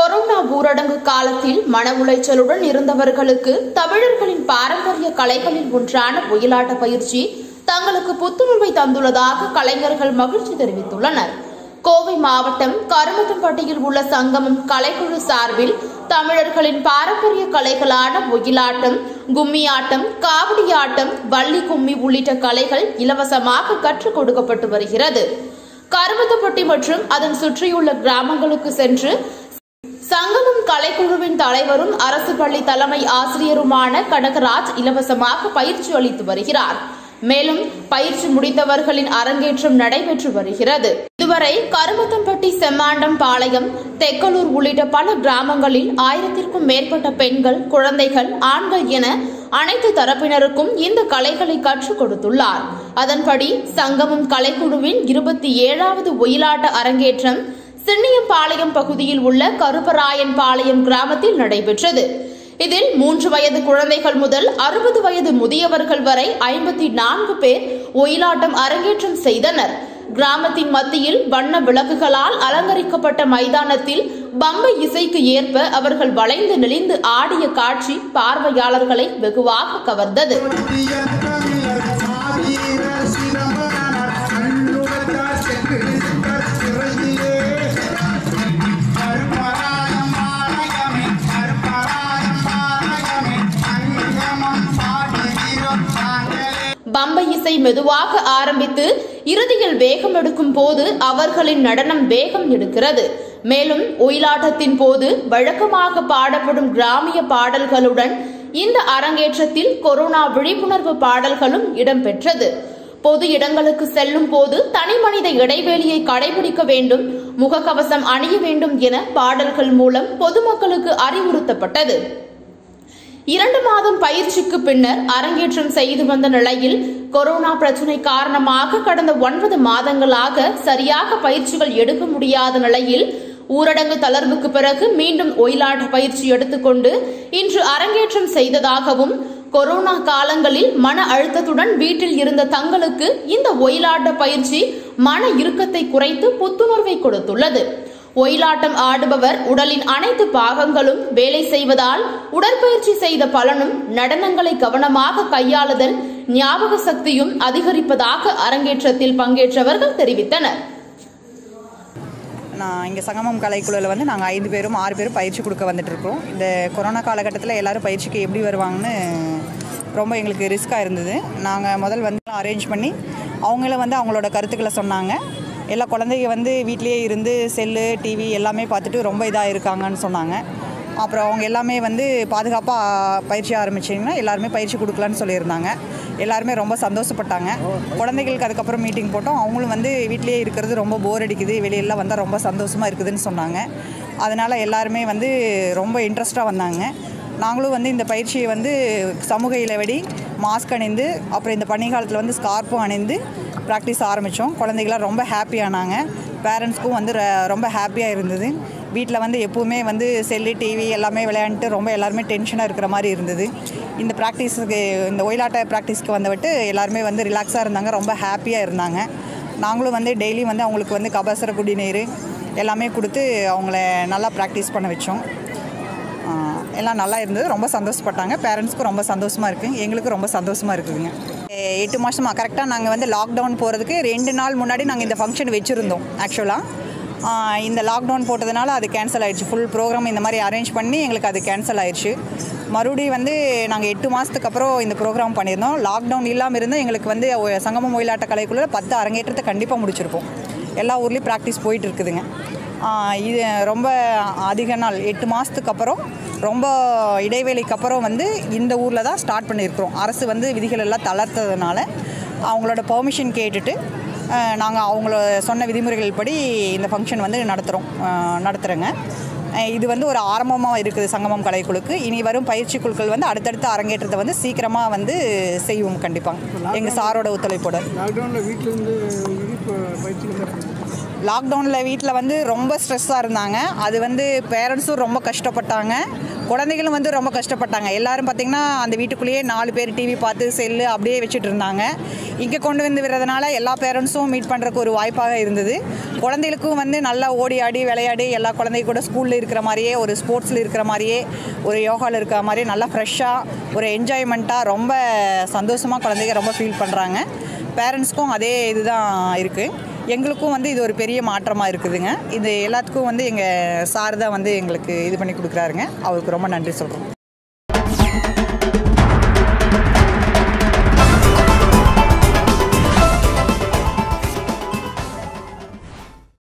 corona ஊரடங்கு காலத்தில் மன உளைச்சலுடன் இருந்தவர்களுக்கு தமிழர்களின் பாரம்பரிய கலைகளில் ஒன்றான ஒயிலாட்ட பயிற்சி தங்களுக்கு புத்துணர்வை தந்துள்ளதாக கலைஞர்கள் மகிழ்ச்சி தெரிவித்துள்ளனர் கோவை மாவட்டம் கருமத்தம்பட்டியில் உள்ள சங்கமம் கலைக்குழு சார்பில் தமிழர்களின் பாரம்பரிய கலைகளான ஒயிலாட்டம் கும்மியாட்டம் காவடியாட்டம் வள்ளி கும்மி உள்ளிட்ட கலைகள் இலவசமாக கற்றுக் கொடுக்கப்பட்டு வருகிறது கருமத்தப்பட்டி மற்றும் அதன் சுற்றியுள்ள கிராமங்களுக்கு சென்று சங்கமம் கலைக்குழுவின் தலைவரும் அரசு பள்ளி தலைமை ஆசிரியருமான கனகராஜ் இலவசமாக பயிற்சி அளித்து வருகிறார் மேலும் பயிற்சி முடித்தவர்களின் அரங்கேற்றம் நடைபெற்று வருகிறது இதுவரை கருமத்தம்பட்டி செம்மாண்டம் பாளையம் தெக்கலூர் உள்ளிட்ட பல கிராமங்களில் ஆயிரத்திற்கும் மேற்பட்ட பெண்கள் குழந்தைகள் ஆண்கள் என அனைத்து தரப்பினருக்கும் இந்த கலைகளை கற்றுக் கொடுத்துள்ளார் அதன்படி சங்கமம் கலைக்குழுவின் இருபத்தி ஏழாவது ஒயிலாட்ட அரங்கேற்றம் சின்னியம்பாளையம் பகுதியில் உள்ள கருப்பராயன் பாளையம் கிராமத்தில் நடைபெற்றது இதில் மூன்று வயது குழந்தைகள் முதல் அறுபது வயது முதியவர்கள் வரை ஐம்பத்தி நான்கு பேர் ஒயிலாட்டம் அரங்கேற்றம் செய்தனர் கிராமத்தின் மத்தியில் வண்ண விளக்குகளால் அலங்கரிக்கப்பட்ட மைதானத்தில் பம்பை இசைக்கு ஏற்ப அவர்கள் வளைந்து நெளிந்து ஆடிய காட்சி பார்வையாளர்களை வெகுவாக கவர்ந்தது பம்பை இசை மெதுவாக ஆரம்பித்து இறுதியில் வேகம் எடுக்கும் போது அவர்களின் நடனம் வேகம் எடுக்கிறது மேலும் ஒயிலாட்டத்தின் போது வழக்கமாக பாடப்படும் கிராமிய பாடல்களுடன் இந்த அரங்கேற்றத்தில் கொரோனா விழிப்புணர்வு பாடல்களும் இடம்பெற்றது பொது இடங்களுக்கு செல்லும் போது தனிமனித இடைவெளியை கடைபிடிக்க வேண்டும் முகக்கவசம் அணிய வேண்டும் என பாடல்கள் மூலம் பொதுமக்களுக்கு அறிவுறுத்தப்பட்டது இரண்டு மாதம் பயிற்சிக்கு பின்னர் அரங்கேற்றம் செய்து வந்த நிலையில் கொரோனா பிரச்சினை காரணமாக கடந்த ஒன்பது மாதங்களாக சரியாக பயிற்சிகள் எடுக்க முடியாத நிலையில் ஊரடங்கு தளர்வுக்கு பிறகு மீண்டும் ஒயிலாட்ட பயிற்சி எடுத்துக்கொண்டு இன்று அரங்கேற்றம் செய்ததாகவும் கொரோனா காலங்களில் மன அழுத்தத்துடன் வீட்டில் இருந்த தங்களுக்கு இந்த ஒயிலாட்ட பயிற்சி மன இறுக்கத்தை குறைத்து புத்துணர்வை கொடுத்துள்ளது ஒயிலாட்டம் ஆடுபவர் உடலின் அனைத்து பாகங்களும் வேலை செய்வதால் உடற்பயிற்சி செய்த பலனும் நடனங்களை கவனமாக கையாளுதல் ஞாபக சக்தியும் அதிகரிப்பதாக அரங்கேற்றத்தில் பங்கேற்றவர்கள் தெரிவித்தனர் நான் இங்கே சங்கமம் கலைக்குழுவில் வந்து நாங்கள் ஐந்து பேரும் ஆறு பேரும் பயிற்சி கொடுக்க வந்துட்டு இருக்கோம் இந்த கொரோனா காலகட்டத்தில் எல்லாரும் பயிற்சிக்கு எப்படி வருவாங்கன்னு ரொம்ப எங்களுக்கு ரிஸ்க்காக இருந்தது நாங்கள் முதல் வந்து அரேஞ்ச் பண்ணி அவங்கள வந்து அவங்களோட கருத்துக்களை சொன்னாங்க எல்லா குழந்தைங்க வந்து வீட்லேயே இருந்து செல்லு டிவி எல்லாமே பார்த்துட்டு ரொம்ப இதாக இருக்காங்கன்னு சொன்னாங்க அப்புறம் அவங்க எல்லாமே வந்து பாதுகாப்பாக பயிற்சி ஆரம்பிச்சிங்கன்னா எல்லாருமே பயிற்சி கொடுக்கலான்னு சொல்லியிருந்தாங்க எல்லாருமே ரொம்ப சந்தோஷப்பட்டாங்க குழந்தைகளுக்கு அதுக்கப்புறம் மீட்டிங் போட்டோம் அவங்களும் வந்து வீட்லேயே இருக்கிறது ரொம்ப போர் அடிக்குது வெளியெல்லாம் வந்தால் ரொம்ப சந்தோஷமாக இருக்குதுன்னு சொன்னாங்க அதனால் எல்லாருமே வந்து ரொம்ப இன்ட்ரெஸ்ட்டாக வந்தாங்க நாங்களும் வந்து இந்த பயிற்சியை வந்து சமூக இடைவெளி மாஸ்க் அணிந்து அப்புறம் இந்த பனிக்காலத்தில் வந்து ஸ்கார்ப்பும் அணிந்து ப்ராக்டிஸ் ஆரம்பித்தோம் குழந்தைகளாம் ரொம்ப ஹாப்பியானாங்க பேரண்ட்ஸ்க்கும் வந்து ர- ரொம்ப ஹாப்பியாக இருந்தது வீட்டில் வந்து எப்போவுமே வந்து செல்லு டிவி எல்லாமே விளையாண்டுட்டு ரொம்ப எல்லாருமே டென்ஷனாக இருக்கிற மாதிரி இருந்தது இந்த ப்ராக்டிஸுக்கு இந்த ஒயிலாட்ட ப்ராக்டிஸ்க்கு வந்துவிட்டு எல்லாருமே வந்து ரிலாக்ஸாக இருந்தாங்க ரொம்ப ஹாப்பியாக இருந்தாங்க நாங்களும் வந்து டெய்லி வந்து அவங்களுக்கு வந்து கபசர குடிநீர் எல்லாமே கொடுத்து அவங்கள நல்லா ப்ராக்டிஸ் பண்ண வச்சோம் ஆஹ் எல்லாம் நல்லா இருந்தது ரொம்ப சந்தோஷப்பட்டாங்க பேரண்ட்ஸ்க்கும் ரொம்ப சந்தோஷமாக இருக்குது எங்களுக்கும் ரொம்ப சந்தோஷமாக இருக்குதுங்க எ- எட்டு மாதமாக கரெக்டாக நாங்கள் வந்து லாக்டவுன் போகிறதுக்கு ரெண்டு நாள் முன்னாடி நாங்கள் இந்த ஃபங்க்ஷன் வச்சுருந்தோம் ஆக்சுவலாக இந்த லாக்டவுன் போட்டதுனால அது கேன்சல் ஆயிடுச்சு ஃபுல் ப்ரோக்ராம் இந்த மாதிரி அரேஞ்ச் பண்ணி எங்களுக்கு அது கேன்சல் ஆயிடுச்சு மறுபடியும் வந்து நாங்கள் எட்டு மாதத்துக்கு அப்புறம் இந்த ப்ரோக்ராம் பண்ணியிருந்தோம் லாக்டவுன் இல்லாமல் இருந்தால் எங்களுக்கு வந்து ஒ- சங்கமம் ஒயிலாட்ட கலைக்குள்ள பத்து அரங்கேற்றத்தை கண்டிப்பாக முடிச்சிருப்போம் எல்லா ஊர்லேயும் ப்ராக்டிஸ் போயிட்டு இருக்குதுங்க ஆஹ் இது ரொம்ப அதிக நாள் எட்டு மாதத்துக்கு அப்புறம் ரொம்ப இடைவேளைக்கு அப்புறம் வந்து இந்த ஊரில் தான் ஸ்டார்ட் பண்ணியிருக்கிறோம் அரசு வந்து விதிகள் எல்லாம் தளர்த்ததுனால அவங்களோட பெர்மிஷன் கேட்டுட்டு நாங்கள் அவங்கள சொன்ன விதிமுறைகள் படி இந்த ஃபங்க்ஷன் வந்து நடத்துகிறோம் நடத்துகிறோங்க அஹ் இது வந்து ஒரு ஆரம்பமாக இருக்குது சங்கமம் கலைக்குழுக்கு இனி வரும் பயிற்சி குழுக்கள் வந்து அடுத்தடுத்த அரங்கேற்றத்தை வந்து சீக்கிரமாக வந்து செய்வோம் கண்டிப்பாக எங்கள் சாரோட ஒத்துழைப்போட லாக்டவுனில் வீட்டிலேருந்து இப்போ பயிற்சிகள் தான் லாக்டவுனில் வீட்டில் வந்து ரொம்ப ஸ்ட்ரெஸ்ஸாக இருந்தாங்க அது வந்து பேரண்ட்ஸும் ரொம்ப கஷ்டப்பட்டாங்க குழந்தைகளும் வந்து ரொம்ப கஷ்டப்பட்டாங்க எல்லாரும் பார்த்திங்கன்னா அந்த வீட்டுக்குள்ளேயே நாலு பேர் டிவி பார்த்து செல்லு அப்படியே வச்சுட்டு இருந்தாங்க இங்கே கொண்டு வந்து விடுறதுனால எல்லா பேரண்ட்ஸும் மீட் பண்ணுறக்கு ஒரு வாய்ப்பாக இருந்தது குழந்தைகளுக்கும் வந்து நல்லா ஓடி ஆடி விளையாடி எல்லா குழந்தைங்க கூட ஸ்கூலில் இருக்கிற மாதிரியே ஒரு ஸ்போர்ட்ஸில் இருக்கிற மாதிரியே ஒரு யோகாவில் இருக்கிற மாதிரியே நல்லா ஃப்ரெஷ்ஷாக ஒரு என்ஜாய்மெண்ட்டாக ரொம்ப சந்தோஷமாக குழந்தைங்க ரொம்ப ஃபீல் பண்ணுறாங்க பேரண்ட்ஸ்க்கும் அதே இதுதான் இருக்குது எங்களுக்கும் வந்து இது ஒரு பெரிய மாற்றமாக இருக்குதுங்க இது எல்லாத்துக்கும் வந்து எங்கள் சார் தான் வந்து எங்களுக்கு இது பண்ணி கொடுக்குறாருங்க அவருக்கு ரொம்ப நன்றி சொல்கிறோம்